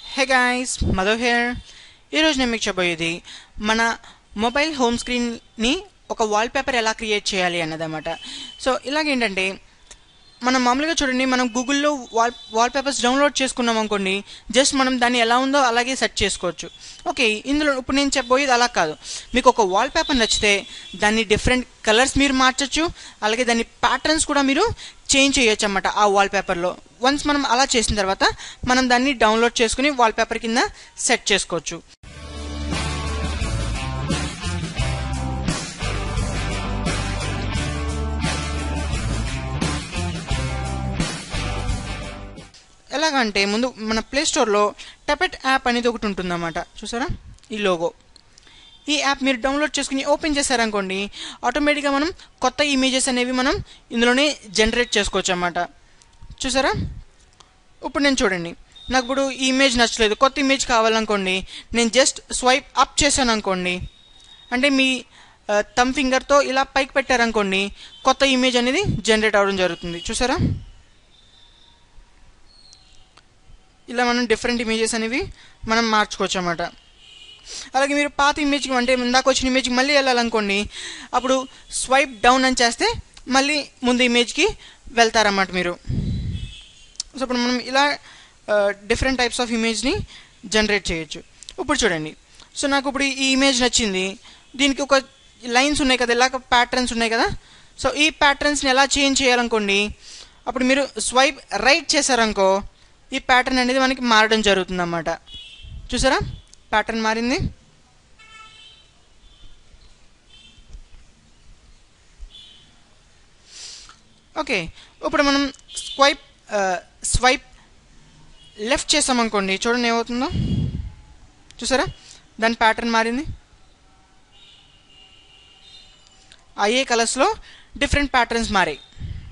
hey guys Madhu hair ఈరోజు నేను మీకు చెప్పబోయేది మన మొబైల్ హోమ్ స్క్రీన్ని ఒక వాల్పేపర్ ఎలా క్రియేట్ చేయాలి అన్నదన్నమాట సో ఇలాగేంటంటే మనం మామూలుగా చూడండి మనం గూగుల్లో వాల్ వాల్పేపర్స్ డౌన్లోడ్ చేసుకున్నాం అనుకోండి జస్ట్ మనం దాన్ని ఎలా ఉందో అలాగే సెట్ చేసుకోవచ్చు ఓకే ఇందులో ఇప్పుడు నేను చెప్పబోయేది అలా కాదు మీకు ఒక వాల్పేపర్ నచ్చితే దాన్ని డిఫరెంట్ కలర్స్ మీరు మార్చచ్చు అలాగే దాని ప్యాటర్న్స్ కూడా మీరు చేంజ్ చేయొచ్చు అన్నమాట ఆ వాల్పేపర్లో వన్స్ మనం అలా చేసిన తర్వాత మనం దాన్ని డౌన్లోడ్ చేసుకుని వాల్పేపర్ కింద సెట్ చేసుకోవచ్చు ఎలాగంటే ముందు మన ప్లే స్టోర్లో టెపెట్ యాప్ అనేది ఒకటి ఉంటుందన్నమాట చూసారా ఈ లోగో ఈ యాప్ మీరు డౌన్లోడ్ చేసుకుని ఓపెన్ చేశారనుకోండి ఆటోమేటిక్గా మనం కొత్త ఇమేజెస్ అనేవి మనం ఇందులోనే జనరేట్ చేసుకోవచ్చు అన్నమాట చూసారా ఇప్పుడు నేను చూడండి నాకు ఇప్పుడు ఈ ఇమేజ్ నచ్చలేదు కొత్త ఇమేజ్ కావాలనుకోండి నేను జస్ట్ స్వైప్ అప్ చేశాను అనుకోండి అంటే మీ థమ్ ఫింగర్తో ఇలా పైకి పెట్టారనుకోండి కొత్త ఇమేజ్ అనేది జనరేట్ అవ్వడం జరుగుతుంది చూసారా ఇలా మనం డిఫరెంట్ ఇమేజెస్ అనేవి మనం మార్చుకోవచ్చు అన్నమాట అలాగే మీరు పాత ఇమేజ్కి అంటే ఇందాక వచ్చిన ఇమేజ్కి మళ్ళీ వెళ్ళాలనుకోండి అప్పుడు స్వైప్ డౌన్ అని చేస్తే మళ్ళీ ముందు ఇమేజ్కి వెళ్తారన్నమాట మీరు సో ఇప్పుడు మనం ఇలా డిఫరెంట్ టైప్స్ ఆఫ్ ఇమేజ్ని జనరేట్ చేయొచ్చు ఇప్పుడు చూడండి సో నాకు ఇప్పుడు ఈ ఇమేజ్ నచ్చింది దీనికి ఒక లైన్స్ ఉన్నాయి కదా ఇలాగ ప్యాటర్న్స్ ఉన్నాయి కదా సో ఈ ప్యాటర్న్స్ని ఎలా చేంజ్ చేయాలనుకోండి అప్పుడు మీరు స్వైప్ రైట్ చేశారనుకో ఈ ప్యాటర్న్ అనేది మనకి మారడం జరుగుతుంది అన్నమాట చూసారా ప్యాటర్న్ మారింది ఓకే ఇప్పుడు మనం స్వైప్ స్వైప్ లెఫ్ట్ చేసామనుకోండి చూడండి ఏమవుతుందో చూసారా దాని ప్యాటర్న్ మారింది అయ్యే కలర్స్లో డిఫరెంట్ ప్యాటర్న్స్ మారాయి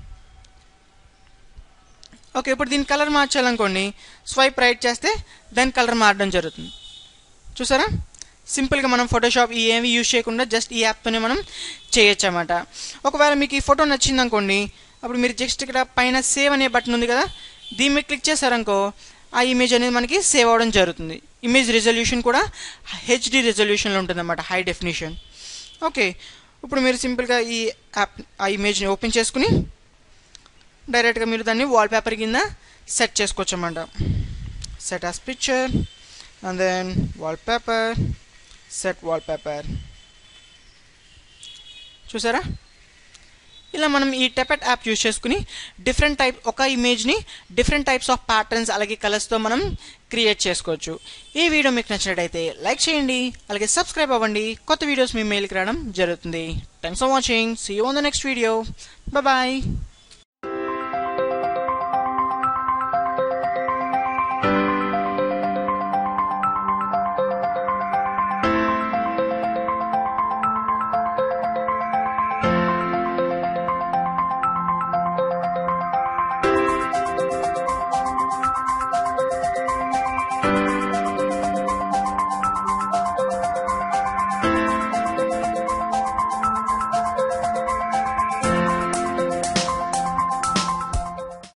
ఓకే ఇప్పుడు దీని కలర్ మార్చాలనుకోండి స్వైప్ రైట్ చేస్తే దాని కలర్ మారడం జరుగుతుంది చూసారా సింపుల్గా మనం ఫోటోషాప్ ఏమి యూజ్ చేయకుండా జస్ట్ ఈ యాప్తోనే మనం చేయొచ్చు అన్నమాట ఒకవేళ మీకు ఈ ఫోటో నచ్చింది అనుకోండి అప్పుడు మీరు జస్ట్ ఇక్కడ పైన సేవ్ అనే బటన్ ఉంది కదా దీని మీద క్లిక్ చేశారనుకో ఆ ఇమేజ్ అనేది మనకి సేవ్ అవ్వడం జరుగుతుంది ఇమేజ్ రిజల్యూషన్ కూడా హెచ్డి రిజల్యూషన్లో ఉంటుంది అన్నమాట హై డెఫినేషన్ ఓకే ఇప్పుడు మీరు సింపుల్గా ఈ యాప్ ఆ ఇమేజ్ని ఓపెన్ చేసుకుని డైరెక్ట్గా మీరు దాన్ని వాల్పేపర్ కింద సెట్ చేసుకోవచ్చు అన్నమాట set as picture and then wallpaper set wallpaper చూసారా ఇలా మనం ఈ టెపెట్ యాప్ యూజ్ చేసుకుని డిఫరెంట్ టైప్ ఒక ఇమేజ్ని డిఫరెంట్ టైప్స్ ఆఫ్ ప్యాటర్న్స్ అలాగే కలర్స్తో మనం క్రియేట్ చేసుకోవచ్చు ఈ వీడియో మీకు నచ్చినట్టయితే లైక్ చేయండి అలాగే సబ్స్క్రైబ్ అవ్వండి కొత్త వీడియోస్ మీ మెయిల్కి రావడం జరుగుతుంది thanks for watching see you on the next video bye